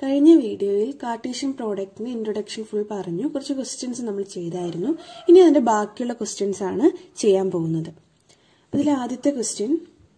കഴിഞ്ഞ വീഡിയോയിൽ Cartesian പ്രോഡക്റ്റിന് introduction full പറഞ്ഞു കുറച്ച് ക്വസ്റ്റ്യൻസ് നമ്മൾ ചെയ്തായിരുന്നു ഇനി അതിന്റെ ബാക്കിയുള്ള ക്വസ്റ്റ്യൻസ് ആണ് ചെയ്യാൻ പോകുന്നത് അതിൽ ആദ്യത്തെ ക്വസ്റ്റ്യൻ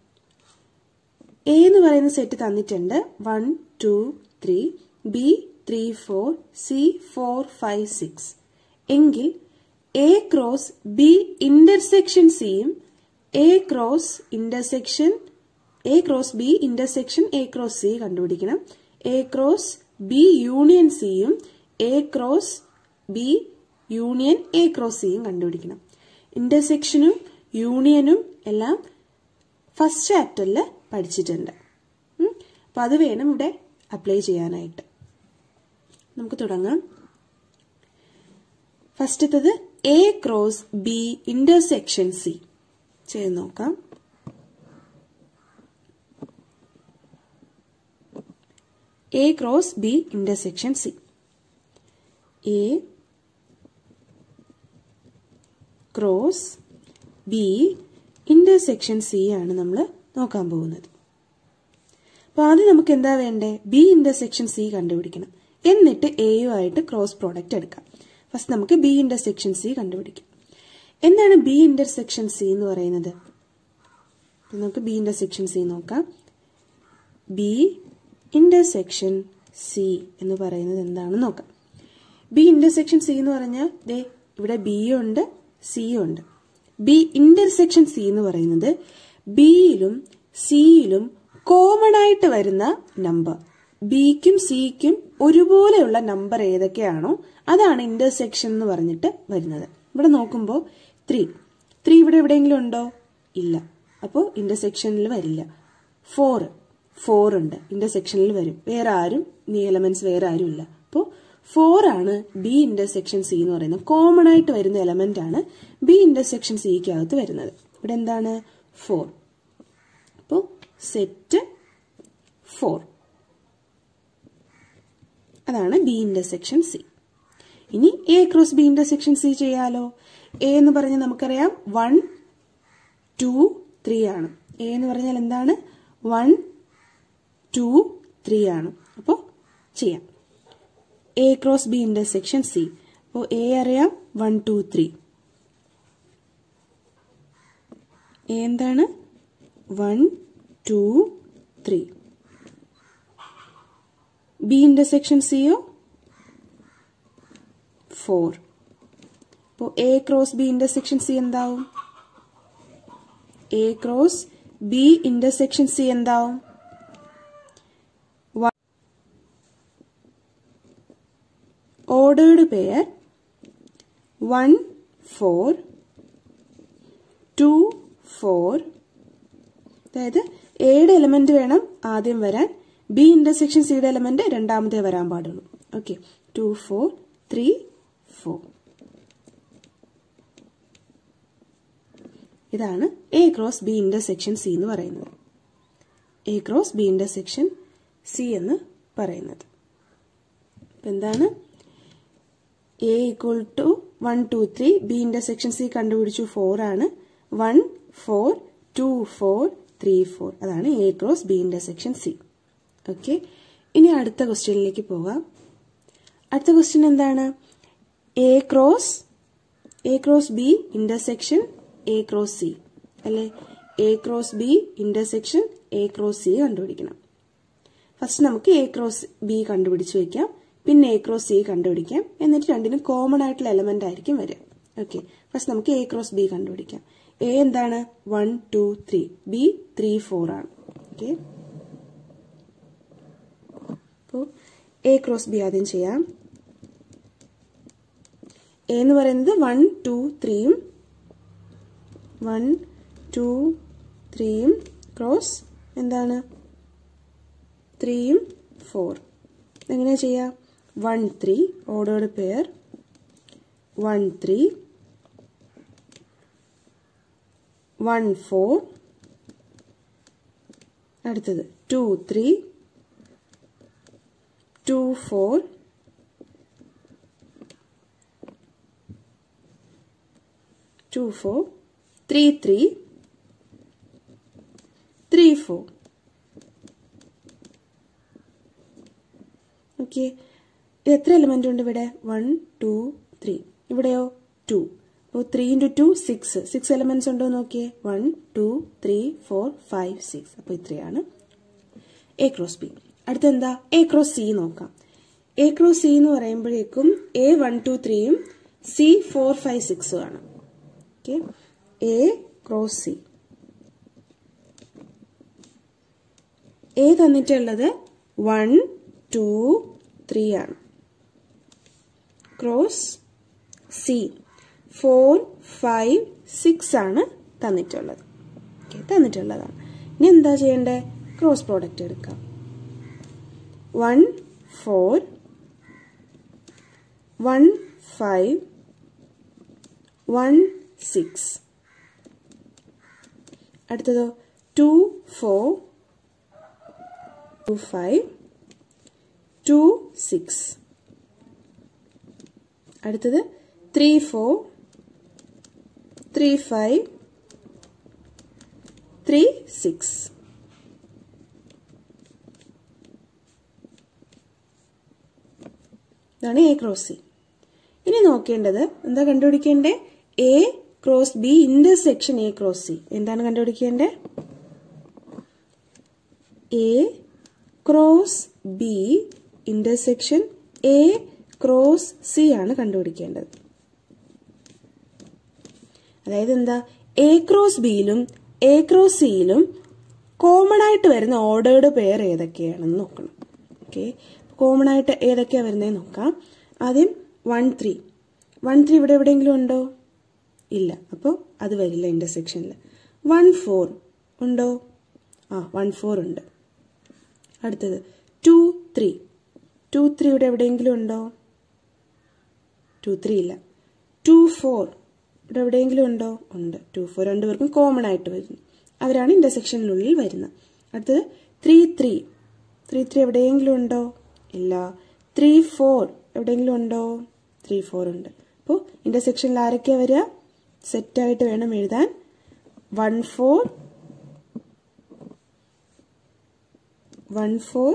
എ എന്ന് പറയുന്ന സെറ്റ് തന്നിട്ടുണ്ട് one two three B three four C four five six എങ്കിൽ എ ക്രോസ് ബി ഇന്റർസെക്ഷൻ സിയും A cross intersection A cross B intersection A cross C കണ്ടുപിടിക്കണം എ ക്രോസ് ബി യൂണിയൻ സിയും A cross B union A cross സിയും കണ്ടുപിടിക്കണം ഇന്റർസെക്ഷനും യൂണിയനും എല്ലാം first ചാപ്റ്ററിൽ പഠിച്ചിട്ടുണ്ട് അപ്പം അത് വേണം ഇവിടെ അപ്ലൈ ചെയ്യാനായിട്ട് നമുക്ക് തുടങ്ങാം ഫസ്റ്റത്തത് A cross B intersection C ചെയ്ത് നോക്കാം A cross B intersection C A cross B intersection C ആണ് നമ്മൾ നോക്കാൻ പോകുന്നത് അപ്പൊ ആദ്യം നമുക്ക് എന്താ വേണ്ടേ ബി ഇന്റർസെക്ഷൻ സി കണ്ടുപിടിക്കണം എന്നിട്ട് എയുമായിട്ട് ക്രോസ് പ്രോഡക്റ്റ് എടുക്കാം ഫസ്റ്റ് നമുക്ക് ബി ഇന്റർസെക്ഷൻ സി കണ്ടുപിടിക്കാം എന്താണ് ബി ഇന്റർസെക്ഷൻ സി എന്ന് പറയുന്നത് നമുക്ക് ബി ഇന്റർസെക്ഷൻ സി നോക്കാം ബി ഇന്റർസെക്ഷൻ സി എന്ന് പറയുന്നത് എന്താണെന്ന് നോക്കാം ബി ഇന്റർസെക്ഷൻ സി എന്ന് പറഞ്ഞാൽ ദേ ഇവിടെ ബിയും ഉണ്ട് സിയും ഉണ്ട് ബി ഇന്റർസെക്ഷൻ സി എന്ന് പറയുന്നത് ബിയിലും സിയിലും കോമൺ ആയിട്ട് വരുന്ന നമ്പർ ബിക്കും സിക്കും ഒരുപോലെയുള്ള നമ്പർ ഏതൊക്കെയാണോ അതാണ് ഇന്റർസെക്ഷൻ എന്ന് പറഞ്ഞിട്ട് വരുന്നത് ഇവിടെ നോക്കുമ്പോൾ ത്രീ ത്രീ ഇവിടെ എവിടെയെങ്കിലും ഉണ്ടോ ഇല്ല അപ്പോൾ ഇന്റർസെക്ഷനിൽ വരില്ല ഫോർ ഫോർ ഉണ്ട് ഇന്റർസെക്ഷനിൽ വരും വേറെ ആരും ഈ എലമെന്റ്സ് വേറെ ആരും ഇല്ല അപ്പോൾ ഫോർ ആണ് ബി ഇന്റർസെക്ഷൻ സി എന്ന് പറയുന്നത് കോമൺ ആയിട്ട് വരുന്ന എലമെന്റ് ആണ് ബി ഇന്റർസെക്ഷൻ സിക്കകത്ത് വരുന്നത് ഇവിടെ എന്താണ് ഫോർ അപ്പോൾ സെറ്റ് ഫോർ അതാണ് ബി ഇന്റർസെക്ഷൻ സി ഇനി A cross B intersection C ചെയ്യാലോ എ എന്ന് പറഞ്ഞാൽ നമുക്കറിയാം വൺ ടു ത്രീ ആണ് എ എന്ന് പറഞ്ഞാൽ എന്താണ് വൺ ടു ത്രീ ആണ് അപ്പോൾ ചെയ്യാം A cross B intersection C അപ്പോൾ എ അറിയാം വൺ ടു ത്രീ എ എന്താണ് one two three B intersection സിയോ ഫോർ അപ്പോൾ A cross B intersection C എന്താവും A cross B intersection C എന്താവും ordered pair one four two four അതായത് എയുടെ element വേണം ആദ്യം വരാൻ ബി ഇന്റർസെക്ഷൻ സിയുടെ എലമെന്റ് രണ്ടാമതേ വരാൻ പാടുള്ളൂ okay two four three four ഇതാണ് A cross B intersection C എന്ന് പറയുന്നത് A cross B intersection C എന്ന് പറയുന്നത് അപ്പൊ എന്താണ് A equal to one two three B intersection C കണ്ടുപിടിച്ചു ഫോർ ആണ് one four two four three four അതാണ് A cross B intersection C okay ഇനി അടുത്ത ക്വസ്റ്റ്യനിലേക്ക് പോകാം അടുത്ത ക്വസ്റ്റ്യൻ എന്താണ് A cross A cross B intersection A cross C അല്ലെ A cross B intersection A cross C കണ്ടുപിടിക്കണം ഫസ്റ്റ് നമുക്ക് എ ക്രോസ് ബി കണ്ടുപിടിച്ച് വെക്കാം പിന്നെ എ ക്രോസ് സി കണ്ടുപിടിക്കാം എന്നിട്ട് രണ്ടിനും കോമൺ ആയിട്ടുള്ള എലമെന്റ് ആയിരിക്കും വരിക ഓക്കെ ഫസ്റ്റ് നമുക്ക് എ ക്രോസ് ബി കണ്ടുപിടിക്കാം എ എന്താണ് one two three B three four ആണ് ഓക്കെ അപ്പോൾ എ ക്രോസ് ബി ആദ്യം ചെയ്യാം എ എന്ന് പറയുന്നത് വൺ ടു ത്രീയും വൺ ടു ത്രീയും ക്രോസ് എന്താണ് ത്രീയും ഫോർ എങ്ങനെയാ ചെയ്യാം one three ordered pair one three one four അടുത്തത് two three two four two four three three three four നോക്കിയേ ഇത് എത്ര എലമെന്റ് ഉണ്ട് ഇവിടെ വൺ ടു ത്രീ ഇവിടെയോ ടു അപ്പോൾ three into two six six elements ഉണ്ടോ നോക്കിയേ one two three four five six അപ്പോൾ ഇത്രയാണ് എ ക്രോസ് ബി അടുത്ത എന്താ എ ക്രോസ് സി നോക്കാം എ ക്രോസ് സി എന്ന് പറയുമ്പോഴേക്കും എ വൺ ടു ത്രീയും സി ഫോർ ഫൈവ് സിക്സും ആണ് okay A cross C A തന്നിട്ടുള്ളത് വൺ ടു ത്രീ ആണ് cross C four five six ആണ് തന്നിട്ടുള്ളത് ഓക്കെ തന്നിട്ടുള്ളതാണ് ഇനി എന്താ ചെയ്യേണ്ടത് ക്രോസ് പ്രോഡക്റ്റ് എടുക്കാം one four one five one six അടുത്തതോ two four two five two six അടുത്തത് three four three five three six ഇതാണ് എ ക്രോസ് സി ഇനി നോക്കേണ്ടത് എന്താ കണ്ടുപിടിക്കേണ്ടേ A cross B intersection A cross C എന്താണ് കണ്ടുപിടിക്കേണ്ടേ A cross B intersection A cross C ആണ് കണ്ടുപിടിക്കേണ്ടത് അതായത് എന്താ എ ക്രോസ് ബിയിലും എ ക്രോസ് സിയിലും കോമൺ ആയിട്ട് വരുന്ന ഓർഡേർഡ് പെയർ ഏതൊക്കെയാണെന്ന് നോക്കണം ഓക്കെ കോമൺ ആയിട്ട് ഏതൊക്കെയാണ് വരുന്നത് നോക്കാം ആദ്യം വൺ ത്രീ വൺ ത്രീ ഇവിടെ എവിടെയെങ്കിലും ഉണ്ടോ ഇല്ല അപ്പോൾ അത് വരില്ല ഇന്റർസെക്ഷനിൽ വൺ ഫോർ ഉണ്ടോ ആ വൺ ഫോർ ഉണ്ട് അടുത്തത് ടു ത്രീ ടു ത്രീ ഇവിടെ എവിടെയെങ്കിലും ഉണ്ടോ ടു ത്രീ ഇല്ല ടു ഫോർ ഇവിടെ എവിടെയെങ്കിലും ഉണ്ടോ ഉണ്ട് ടു ഫോർ രണ്ടുപേർക്കും കോമൺ ആയിട്ട് വരുന്നു അവരാണ് ഇന്റർസെക്ഷനിനുള്ളിൽ വരുന്നത് അടുത്തത് ത്രീ ത്രീ ത്രീ ത്രീ എവിടെയെങ്കിലും ഉണ്ടോ ഇല്ല ത്രീ ഫോർ എവിടെയെങ്കിലും ഉണ്ടോ ത്രീ ഫോർ ഉണ്ട് അപ്പോൾ ഇന്റർസെക്ഷനിൽ ആരൊക്കെയാ വരിക സെറ്റായിട്ട് വേണം എഴുതാൻ one four one four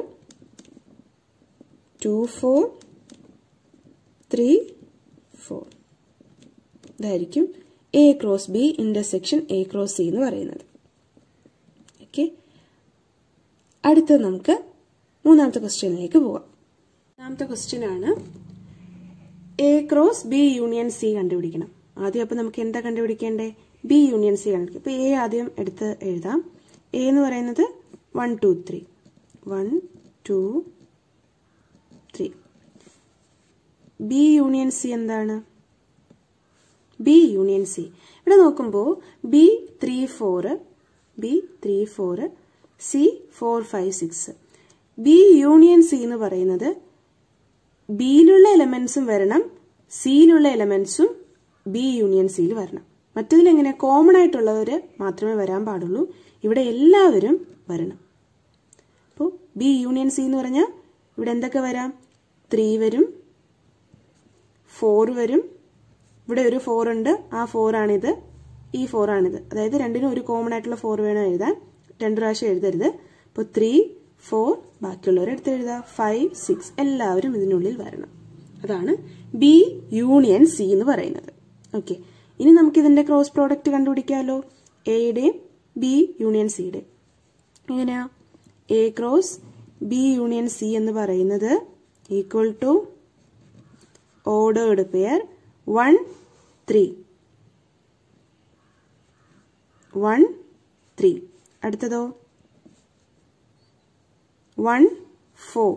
two four three four ഇതായിരിക്കും A cross B intersection A cross C എന്ന് പറയുന്നത് ഓക്കെ അടുത്തത് നമുക്ക് മൂന്നാമത്തെ ക്വസ്റ്റ്യനിലേക്ക് പോവാം മൂന്നാമത്തെ ക്വസ്റ്റ്യൻ ആണ് A cross B union C കണ്ടുപിടിക്കണം ആദ്യം അപ്പോൾ നമുക്ക് എന്താ കണ്ടുപിടിക്കേണ്ടേ ബി യൂണിയൻ സി കണ്ടുപിടിക്കും അപ്പോൾ എ ആദ്യം എടുത്ത് എഴുതാം എ എന്ന് പറയുന്നത് one two three one two three B union C എന്താണ് ബി യൂണിയൻ സി ഇവിടെ നോക്കുമ്പോൾ B three four B three four C four five six B union C എന്ന് പറയുന്നത് ബിയിലുള്ള എലമെന്റ്സും വരണം സിയിലുള്ള എലമെന്റ്സും ബി യൂണിയൻ സിയിൽ വരണം മറ്റതിൽ എങ്ങനെ കോമൺ ആയിട്ടുള്ളവർ മാത്രമേ വരാൻ പാടുള്ളൂ ഇവിടെ എല്ലാവരും വരണം അപ്പോൾ ബി യൂണിയൻ സി എന്ന് പറഞ്ഞാൽ ഇവിടെ എന്തൊക്കെ വരാം ത്രീ വരും ഫോർ വരും ഇവിടെ ഒരു ഫോർ ഉണ്ട് ആ ഫോർ ആണിത് ഈ ഫോർ ആണിത് അതായത് രണ്ടിനും ഒരു കോമൺ ആയിട്ടുള്ള ഫോർ വേണം എഴുതാൻ രണ്ട് പ്രാവശ്യം എഴുതരുത് അപ്പോൾ ത്രീ ഫോർ ബാക്കിയുള്ളവർ എടുത്ത് എഴുതുക ഫൈവ് സിക്സ് എല്ലാവരും ഇതിനുള്ളിൽ വരണം അതാണ് ബി യൂണിയൻ സി എന്ന് പറയുന്നത് ഓക്കെ ഇനി നമുക്ക് ഇതിന്റെ ക്രോസ് പ്രോഡക്റ്റ് കണ്ടുപിടിക്കാമല്ലോ എയുടെയും ബി യൂണിയൻ സിയുടെയും എങ്ങനെയാ A cross B union C എന്ന് പറയുന്നത് equal to ordered pair one three one three അടുത്തതോ one four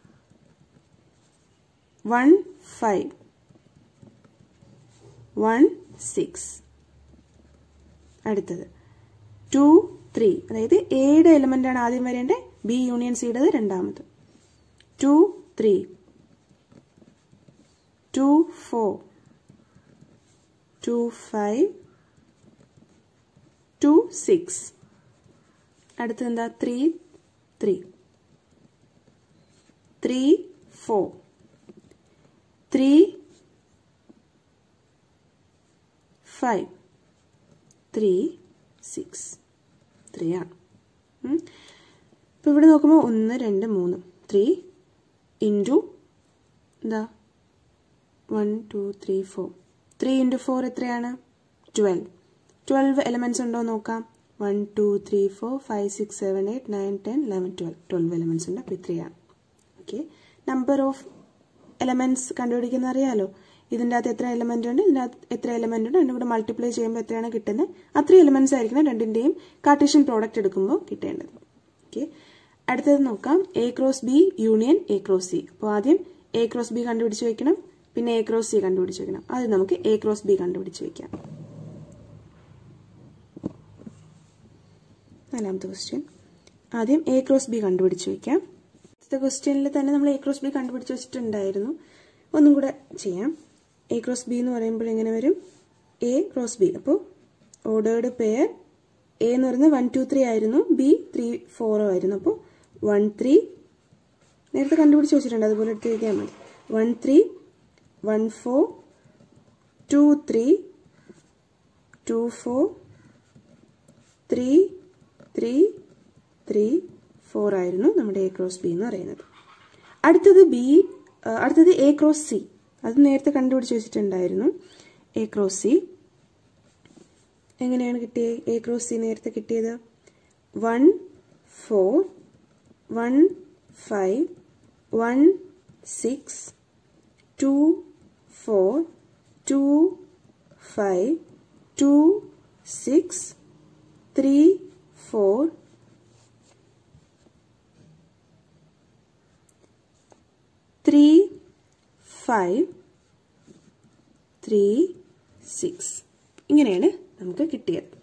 one five one six അടുത്തത് ടു ത്രീ അതായത് എയുടെ എലമെന്റ് ആണ് ആദ്യം വരേണ്ടത് ബി യൂണിയൻ സിയുടേത് രണ്ടാമത് two three two four two five two six അടുത്തത് എന്താ three three three four three five three six three ആണ് ഇപ്പം ഇവിടെ നോക്കുമ്പോൾ ഒന്ന് രണ്ട് മൂന്ന് ത്രീ ഇൻറ്റു എന്താ one two three four three into four എത്രയാണ് ട്വൽവ് ട്വൽവ് എലമെൻറ്റ്സ് ഉണ്ടോ നോക്കാം one two three four five six seven eight nine ten eleven twelve twelve elements ഉണ്ട് അപ്പോൾ ഇത്രയാണ് ഓക്കെ നമ്പർ ഓഫ് എലമെൻറ്റ്സ് കണ്ടുപിടിക്കുന്ന അറിയാലോ ഇതിൻ്റെ അകത്ത് എത്ര എലമെൻ്റ് ഉണ്ട് ഇതിൻ്റെ അകത്ത് എത്ര എലമെൻ്റ് ഉണ്ട് അതിൻ്റെ കൂടെ മൾട്ടിപ്ലൈ ചെയ്യുമ്പോൾ എത്രയാണ് കിട്ടുന്നത് അത്രയും എലമെൻറ്റ്സ് ആയിരിക്കണം രണ്ടിൻ്റെയും കാർട്ടീഷ്യൻ പ്രോഡക്റ്റ് എടുക്കുമ്പോൾ കിട്ടേണ്ടത് ഓക്കെ അടുത്തത് നോക്കാം A cross B union A cross C അപ്പോൾ ആദ്യം എ ക്രോസ് ബി കണ്ടുപിടിച്ച് വെക്കണം പിന്നെ എ ക്രോസ് സി കണ്ടുപിടിച്ച് വെക്കണം ആദ്യം നമുക്ക് എ ക്രോസ് ബി കണ്ടുപിടിച്ച് വെക്കാം നാലാമത്തെ ക്വസ്റ്റ്യൻ ആദ്യം എ ക്രോസ് ബി കണ്ടുപിടിച്ച് വെക്കാം അടുത്ത ക്വസ്റ്റ്യനിൽ തന്നെ നമ്മൾ എ ക്രോസ് ബി കണ്ടുപിടിച്ച് വെച്ചിട്ടുണ്ടായിരുന്നു ഒന്നും കൂടെ ചെയ്യാം എ ക്രോസ് ബി എന്ന് പറയുമ്പോൾ എങ്ങനെ വരും എ ക്രോസ് ബി അപ്പോൾ ഓർഡേർഡ് പെയർ എ എന്ന് പറയുന്നത് വൺ ടു ത്രീ ആയിരുന്നു ബി ത്രീ ഫോറോ ആയിരുന്നു അപ്പോൾ വൺ ത്രീ നേരത്തെ കണ്ടുപിടിച്ച് വെച്ചിട്ടുണ്ട് അതുപോലെ എടുത്ത് എഴുതിയാൽ മതി one three one four two three two four three three three four ആയിരുന്നു നമ്മുടെ എ ക്രോസ് ബി എന്ന് പറയുന്നത് അടുത്തത് ബി അടുത്തത് എ ക്രോസ് സി അത് നേരത്തെ കണ്ടുപിടിച്ച് വെച്ചിട്ടുണ്ടായിരുന്നു എ ക്രോസ് സി എങ്ങനെയാണ് കിട്ടിയത് എ ക്രോസ് സി നേരത്തെ കിട്ടിയത് one four one five one six two four two five two six three four three five three six ഇങ്ങനെയാണ് നമുക്ക് കിട്ടിയത്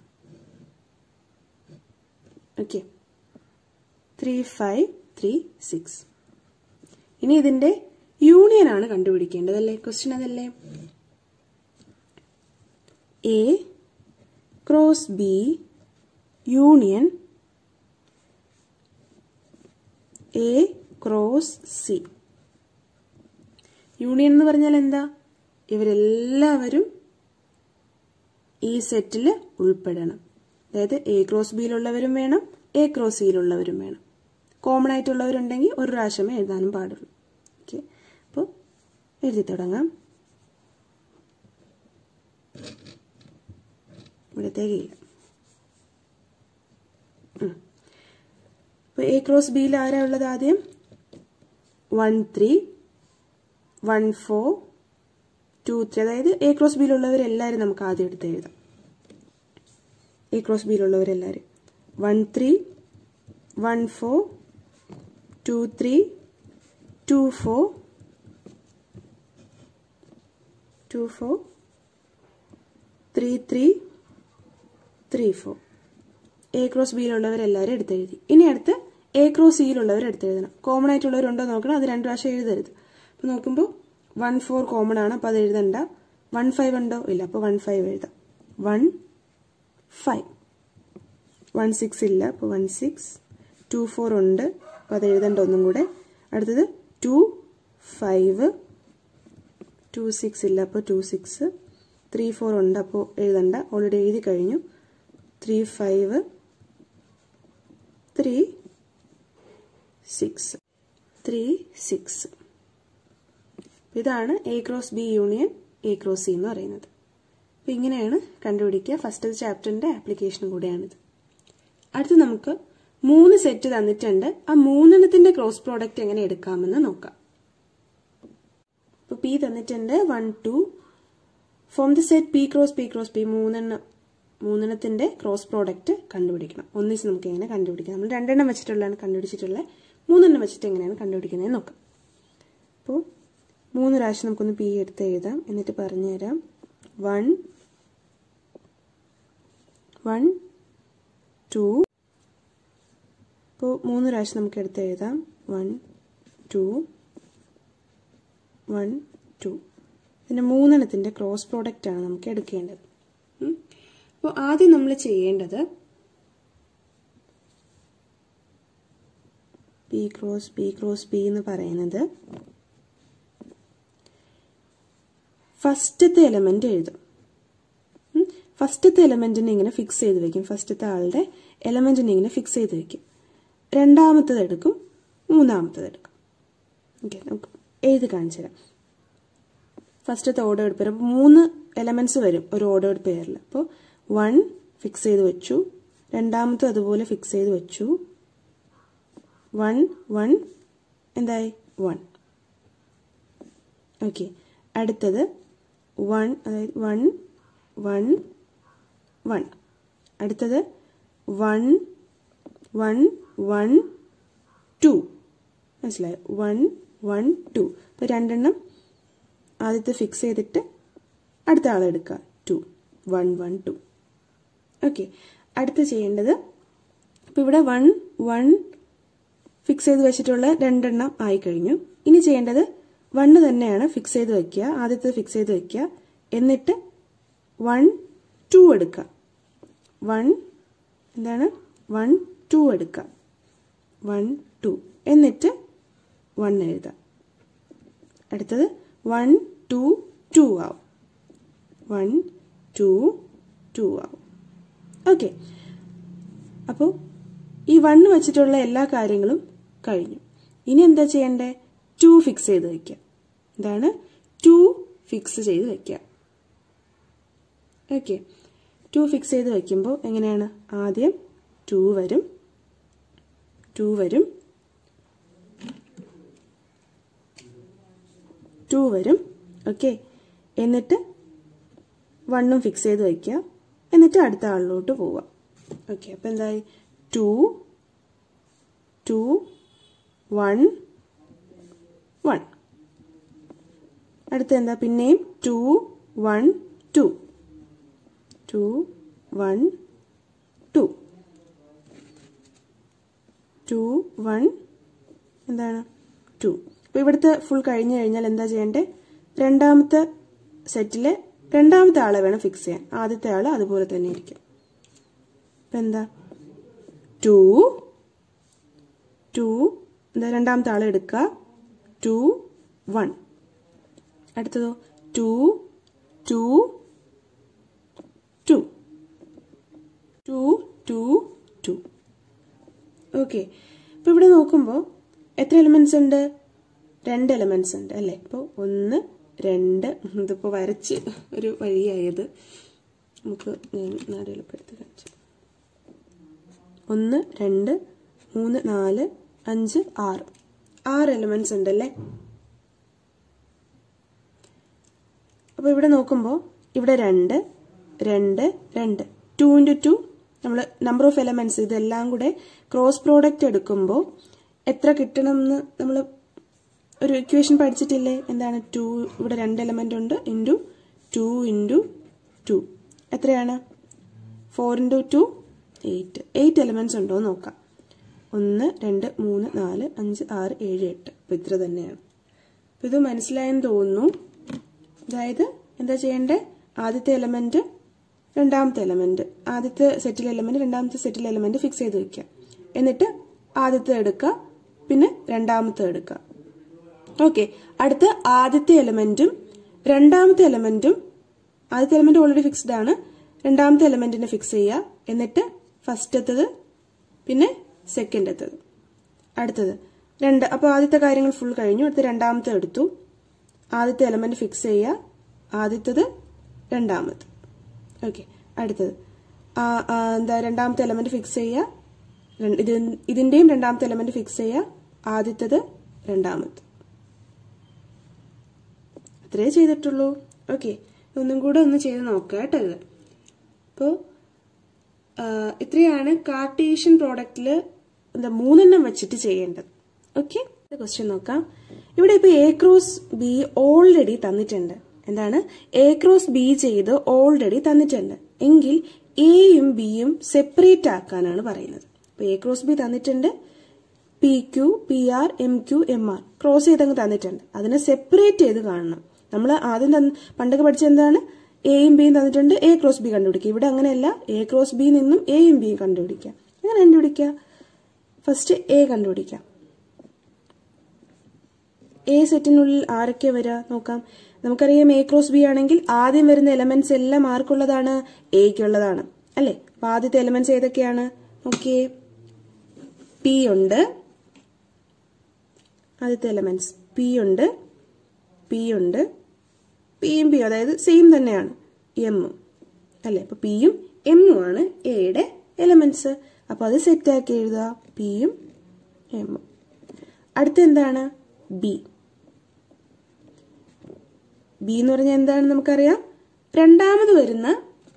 okay three five three six ഇനി ഇതിന്റെ യൂണിയൻ ആണ് കണ്ടുപിടിക്കേണ്ടത് അല്ലേ ക്വസ്റ്റ്യൻ അതല്ലേ A cross B union A cross C union എന്ന് പറഞ്ഞാൽ എന്താ ഇവരെല്ലാവരും ഈ സെറ്റിൽ ഉൾപ്പെടണം അതായത് എ ക്രോസ് ബിയിലുള്ളവരും വേണം എ ക്രോസ് സിയിലുള്ളവരും വേണം കോമൺ ആയിട്ടുള്ളവരുണ്ടെങ്കിൽ ഒരു പ്രാവശ്യമേ എഴുതാനും പാടുള്ളൂ ഓക്കെ അപ്പോൾ എഴുതി തുടങ്ങാം ഇവിടത്തേക്ക് ചെയ്യാം അപ്പോൾ എ ക്രോസ് ബിയിൽ ആരാ ഉള്ളത് ആദ്യം one three one four two three അതായത് എ ക്രോസ് ബിയിലുള്ളവരെല്ലാവരും നമുക്ക് ആദ്യം എടുത്ത് എഴുതാം എ ക്രോസ് ബിയിലുള്ളവരെല്ലാവരും one three one four two three two four two four three three three four A cross ബിയിലുള്ളവരെല്ലാവരും എടുത്തെഴുതി ഇനി അടുത്ത് എ ക്രോസ് സിയിലുള്ളവർ എടുത്തെഴുതണം കോമൺ ആയിട്ടുള്ളവരുണ്ടോ നോക്കണം അത് രണ്ട് പ്രാവശ്യം എഴുതരുത് അപ്പോൾ നോക്കുമ്പോൾ വൺ ഫോർ കോമൺ ആണ് അപ്പോൾ അത് എഴുതണ്ട വൺ ഫൈവ് ഉണ്ടോ ഇല്ല അപ്പോൾ വൺ ഫൈവ് എഴുതാം വൺ ഫൈവ് വൺ സിക്സ് ഇല്ല അപ്പോൾ വൺ സിക്സ് ടു ഫോർ ഉണ്ട് അപ്പോൾ അത് എഴുതണ്ട ഒന്നും കൂടെ അടുത്തത് ടു ഫൈവ് ടു സിക്സ് ഇല്ല അപ്പോൾ ടു സിക്സ് ത്രീ ഫോർ ഉണ്ട് അപ്പോൾ എഴുതണ്ട ഓൾറെഡി എഴുതി കഴിഞ്ഞു three five three six three six ഇതാണ് A cross B union A cross C എന്ന് പറയുന്നത് അപ്പം ഇങ്ങനെയാണ് കണ്ടുപിടിക്കുക ഫസ്റ്റ് ചാപ്റ്ററിൻ്റെ ആപ്ലിക്കേഷനും കൂടെയാണിത് അടുത്ത് നമുക്ക് മൂന്ന് സെറ്റ് തന്നിട്ടുണ്ട് ആ മൂന്നെണ്ണത്തിന്റെ ക്രോസ് പ്രോഡക്റ്റ് എങ്ങനെ എടുക്കാമെന്ന് നോക്കാം ഇപ്പോൾ പി തന്നിട്ടുണ്ട് one two from the set P cross P cross P മൂന്നെണ്ണം മൂന്നെണ്ണത്തിന്റെ ക്രോസ് പ്രോഡക്റ്റ് കണ്ടുപിടിക്കണം ഒന്നിച്ച് നമുക്ക് എങ്ങനെ കണ്ടുപിടിക്കാം നമ്മൾ രണ്ടെണ്ണം വെച്ചിട്ടുള്ളതാണ് കണ്ടുപിടിച്ചിട്ടുള്ളത് മൂന്നെണ്ണം വെച്ചിട്ട് എങ്ങനെയാണ് കണ്ടുപിടിക്കുന്നത് നോക്കാം അപ്പോൾ മൂന്ന് പ്രാവശ്യം നമുക്കൊന്ന് പി എടുത്ത് എഴുതാം എന്നിട്ട് പറഞ്ഞുതരാം വൺ വൺ ടു ഇപ്പോൾ മൂന്ന് പ്രാവശ്യം നമുക്ക് എടുത്ത് എഴുതാം വൺ ടു വൺ ടു പിന്നെ മൂന്നെണ്ണത്തിൻ്റെ ക്രോസ് പ്രോഡക്റ്റ് ആണ് നമുക്ക് എടുക്കേണ്ടത് അപ്പോൾ ആദ്യം നമ്മൾ ചെയ്യേണ്ടത് P cross P cross P എന്ന് പറയുന്നത് ഫസ്റ്റത്തെ എലമെന്റ് എഴുതും ഫസ്റ്റത്തെ എലമെന്റിനെ ഇങ്ങനെ ഫിക്സ് ചെയ്ത് വെക്കും ഫസ്റ്റത്തെ ആളുടെ എലമെന്റിനെ ഇങ്ങനെ ഫിക്സ് ചെയ്ത് വെക്കും രണ്ടാമത്തത് എടുക്കും മൂന്നാമത്തത് എടുക്കും ഓക്കെ നമുക്ക് എഴുതി കാണിച്ചു തരാം ഫസ്റ്റത്തെ ഓർഡേർഡ് പെയർ അപ്പോൾ മൂന്ന് എലമെന്റ്സ് വരും ഒരു ഓർഡേർഡ് പെയറിൽ അപ്പോൾ വൺ ഫിക്സ് ചെയ്ത് വെച്ചു രണ്ടാമത്തെ അതുപോലെ ഫിക്സ് ചെയ്ത് വെച്ചു വൺ വൺ എന്തായി വൺ ഓക്കെ അടുത്തത് വൺ അതായത് വൺ വൺ വൺ അടുത്തത് വൺ വൺ വൺ ടു മനസ്സിലായോ വൺ വൺ ടു അപ്പോൾ രണ്ടെണ്ണം ആദ്യത്തെ ഫിക്സ് ചെയ്തിട്ട് അടുത്ത ആളെടുക്കുക two one one two okay അടുത്ത് ചെയ്യേണ്ടത് അപ്പോൾ ഇവിടെ വൺ വൺ ഫിക്സ് ചെയ്ത് വെച്ചിട്ടുള്ള രണ്ടെണ്ണം ആയി കഴിഞ്ഞു ഇനി ചെയ്യേണ്ടത് വണ്ണ് തന്നെയാണ് ഫിക്സ് ചെയ്ത് വെക്കുക ആദ്യത്തെ ഫിക്സ് ചെയ്ത് വെക്കുക എന്നിട്ട് വൺ ടു എടുക്കുക വൺ എന്താണ് വൺ ടു എടുക്കുക വൺ ടു എന്നിട്ട് വൺ എഴുതാം അടുത്തത് വൺ ടു ടു ആവും വൺ ടു ടു ആവും ഓക്കെ അപ്പോൾ ഈ വണ്ണ് വെച്ചിട്ടുള്ള എല്ലാ കാര്യങ്ങളും കഴിഞ്ഞു ഇനി എന്താ ചെയ്യണ്ടേ ടു ഫിക്സ് ചെയ്ത് വെക്കുക എന്താണ് ടു ഫിക്സ് ചെയ്ത് വെക്കുക ഓക്കെ ടു ഫിക്സ് ചെയ്ത് വെക്കുമ്പോൾ എങ്ങനെയാണ് ആദ്യം ടു വരും ടു വരും ടു വരും ഓക്കെ എന്നിട്ട് വണ്ണും ഫിക്സ് ചെയ്ത് വയ്ക്കുക എന്നിട്ട് അടുത്ത ആളിലോട്ട് പോവുക ഓക്കെ അപ്പം എന്തായി ടു ടു വൺ വൺ അടുത്ത എന്താ പിന്നെയും two one two two one two two one എന്താണ് ടു അപ്പോൾ ഇവിടുത്തെ ഫുൾ കഴിഞ്ഞു കഴിഞ്ഞാൽ എന്താ ചെയ്യേണ്ടത് രണ്ടാമത്തെ സെറ്റിലെ രണ്ടാമത്തെ ആളെ വേണം ഫിക്സ് ചെയ്യാൻ ആദ്യത്തെ ആൾ അതുപോലെ തന്നെ ഇരിക്കും അപ്പം എന്താ ടു ടു എന്താ രണ്ടാമത്തെ ആളെ എടുക്കുക ടു വൺ അടുത്തതോ two two two two two two okay അപ്പോൾ ഇവിടെ നോക്കുമ്പോൾ എത്ര എലിമെന്റ്സ് ഉണ്ട് രണ്ട് എലിമെന്റ്സ് ഉണ്ട് അല്ലേ ഇപ്പോൾ ഒന്ന് രണ്ട് ഇതിപ്പോൾ വരച്ച് ഒരു വഴിയായത് നമുക്ക് ഞാൻ നാല് എളുപ്പമെടുത്ത് കാണിച്ചു ഒന്ന് രണ്ട് മൂന്ന് നാല് അഞ്ച് ആറ് ആറ് എലിമെന്റ്സ് ഉണ്ടല്ലേ അപ്പോൾ ഇവിടെ നോക്കുമ്പോൾ ഇവിടെ രണ്ട് രണ്ട് രണ്ട് ടു ഇൻറ്റു ടു നമ്മൾ നമ്പർ ഓഫ് എലമെന്റ്സ് ഇതെല്ലാം കൂടെ ക്രോസ് പ്രോഡക്റ്റ് എടുക്കുമ്പോൾ എത്ര കിട്ടണം എന്ന് നമ്മൾ ഒരു ഇക്വേഷൻ പഠിച്ചിട്ടില്ലേ എന്താണ് ടു ഇവിടെ രണ്ട് എലമെന്റ് ഉണ്ട് ഇൻറ്റു ടു ഇൻറ്റു ടു എത്രയാണ് four into two eight eight elements ഉണ്ടോ എന്ന് നോക്കാം ഒന്ന് രണ്ട് മൂന്ന് നാല് അഞ്ച് ആറ് ഏഴ് എട്ട് അപ്പം ഇത്ര തന്നെയാണ് അപ്പം ഇത് മനസ്സിലായെന്ന് തോന്നുന്നു അതായത് എന്താ ചെയ്യേണ്ടത് ആദ്യത്തെ എലമെന്റ് രണ്ടാമത്തെ എലമെന്റ് ആദ്യത്തെ സെറ്റിൽ എലമെന്റ് രണ്ടാമത്തെ സെറ്റിൽ എലമെന്റ് ഫിക്സ് ചെയ്ത് വെക്കുക എന്നിട്ട് ആദ്യത്തെ എടുക്കുക പിന്നെ രണ്ടാമത്തെ എടുക്കുക ഓക്കെ അടുത്ത ആദ്യത്തെ എലമെന്റും രണ്ടാമത്തെ എലമെന്റും ആദ്യത്തെ എലമെന്റ് ഓൾറെഡി ഫിക്സ്ഡ് ആണ് രണ്ടാമത്തെ എലമെന്റിനെ ഫിക്സ് ചെയ്യുക എന്നിട്ട് ഫസ്റ്റത്തത് പിന്നെ സെക്കൻഡത്തത് അടുത്തത് രണ്ട് അപ്പോൾ ആദ്യത്തെ കാര്യങ്ങൾ ഫുൾ കഴിഞ്ഞു അടുത്ത രണ്ടാമത്തെ എടുത്തു ആദ്യത്തെ എലമെന്റ് ഫിക്സ് ചെയ്യുക ആദ്യത്തത് രണ്ടാമത് ഓക്കെ അടുത്തത് എന്താ രണ്ടാമത്തെ എലമെന്റ് ഫിക്സ് ചെയ്യുക ഇത് ഇതിന്റെയും രണ്ടാമത്തെ എലമെന്റ് ഫിക്സ് ചെയ്യുക ആദ്യത്തത് രണ്ടാമത് അത്രേ ചെയ്തിട്ടുള്ളൂ ഓക്കെ ഒന്നും കൂടെ ഒന്ന് ചെയ്ത് നോക്കുക കേട്ടോ ഇത് അപ്പോൾ ഇത്രയാണ് കാർട്ടീഷ്യൻ പ്രോഡക്റ്റിൽ എന്താ മൂന്നെണ്ണം വെച്ചിട്ട് ചെയ്യേണ്ടത് ഓക്കെ ക്വസ്റ്റ്യൻ നോക്കാം ഇവിടെ ഇപ്പൊ എ ക്രോസ് ബി ഓൾറെഡി തന്നിട്ടുണ്ട് എന്താണ് എ ക്രോസ് ബി ചെയ്ത് ഓൾറെഡി തന്നിട്ടുണ്ട് എങ്കിൽ എയും ബിയും സെപ്പറേറ്റ് ആക്കാനാണ് പറയുന്നത് അപ്പൊ എ ക്രോസ് ബി തന്നിട്ടുണ്ട് P Q P R M Q M R cross ചെയ്തങ്ങ് തന്നിട്ടുണ്ട് അതിനെ സെപ്പറേറ്റ് ചെയ്ത് കാണണം നമ്മൾ ആദ്യം പണ്ടൊക്കെ പഠിച്ച എന്താണ് എയും ബിയും തന്നിട്ടുണ്ട് എ ക്രോസ് ബി കണ്ടുപിടിക്കുക ഇവിടെ അങ്ങനെയല്ല എ ക്രോസ് ബി നിന്നും എയും ബിയും കണ്ടുപിടിക്കുക എങ്ങനെ കണ്ടുപിടിക്കുക ഫസ്റ്റ് എ കണ്ടുപിടിക്കാം എ സെറ്റിനുള്ളിൽ ആരൊക്കെ വരിക നോക്കാം നമുക്കറിയാം എ ക്രോസ് ബി ആണെങ്കിൽ ആദ്യം വരുന്ന എലമെന്റ്സ് എല്ലാം ആർക്കുള്ളതാണ് എക്കുള്ളതാണ് അല്ലേ അപ്പൊ ആദ്യത്തെ എലമെന്റ്സ് ഏതൊക്കെയാണ് നോക്കിയേ പി ഉണ്ട് ആദ്യത്തെ എലമെന്റ്സ് പി ഉണ്ട് പി ഉണ്ട് പിയും പിയും അതായത് സെയിം തന്നെയാണ് എമ്മും അല്ലേ അപ്പൊ പിയും എമ്മും ആണ് എയുടെ എലമെന്റ്സ് അപ്പൊ അത് സെറ്റാക്കി എഴുതുക പിയും എമ്മും അടുത്ത എന്താണ് ബി ബി എന്ന് പറഞ്ഞാൽ എന്താണ് നമുക്കറിയാം രണ്ടാമത് വരുന്ന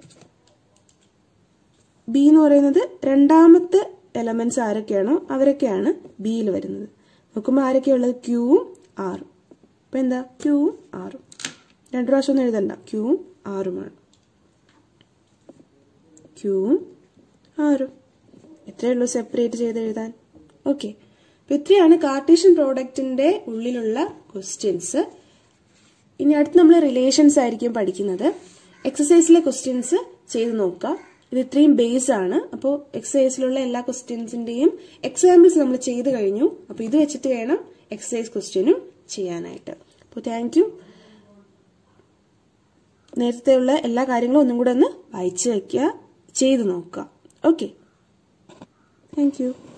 ബി എന്ന് പറയുന്നത് രണ്ടാമത്തെ എലമെന്റ്സ് ആരൊക്കെയാണോ അവരൊക്കെയാണ് ബിയിൽ വരുന്നത് നോക്കുമ്പോൾ ആരൊക്കെയുള്ളത് ക്യൂവും ആറും അപ്പൊ എന്താ ക്യൂവും ആറും രണ്ടു പ്രാവശ്യം ഒന്നും എഴുതണ്ട ക്യൂവും ആറുമാണ് ക്യൂവും ആറും എത്രയേ ഉള്ളൂ സെപ്പറേറ്റ് ചെയ്ത് എഴുതാൻ ഓക്കെ അപ്പൊ ഇത്രയാണ് കാർട്ടീഷ്യൻ പ്രോഡക്റ്റിന്റെ ഉള്ളിലുള്ള ക്വസ്റ്റ്യൻസ് ഇനി അടുത്ത് നമ്മൾ റിലേഷൻസ് ആയിരിക്കും പഠിക്കുന്നത് എക്സസൈസിലെ ക്വസ്റ്റ്യൻസ് ചെയ്ത് നോക്കുക ഇത് ഇത്രയും ബേസ് ആണ് അപ്പോൾ എക്സസൈസിലുള്ള എല്ലാ ക്വസ്റ്റ്യൻസിന്റെയും എക്സാമ്പിൾസ് നമ്മൾ ചെയ്ത് കഴിഞ്ഞു അപ്പോൾ ഇത് വെച്ചിട്ട് വേണം എക്സസൈസ് ക്വസ്റ്റ്യനും ചെയ്യാനായിട്ട് അപ്പോൾ താങ്ക് യു നേരത്തെയുള്ള എല്ലാ കാര്യങ്ങളും ഒന്നും കൂടെ ഒന്ന് വായിച്ചു വയ്ക്കുക ചെയ്ത് നോക്കുക ഓക്കെ താങ്ക് യു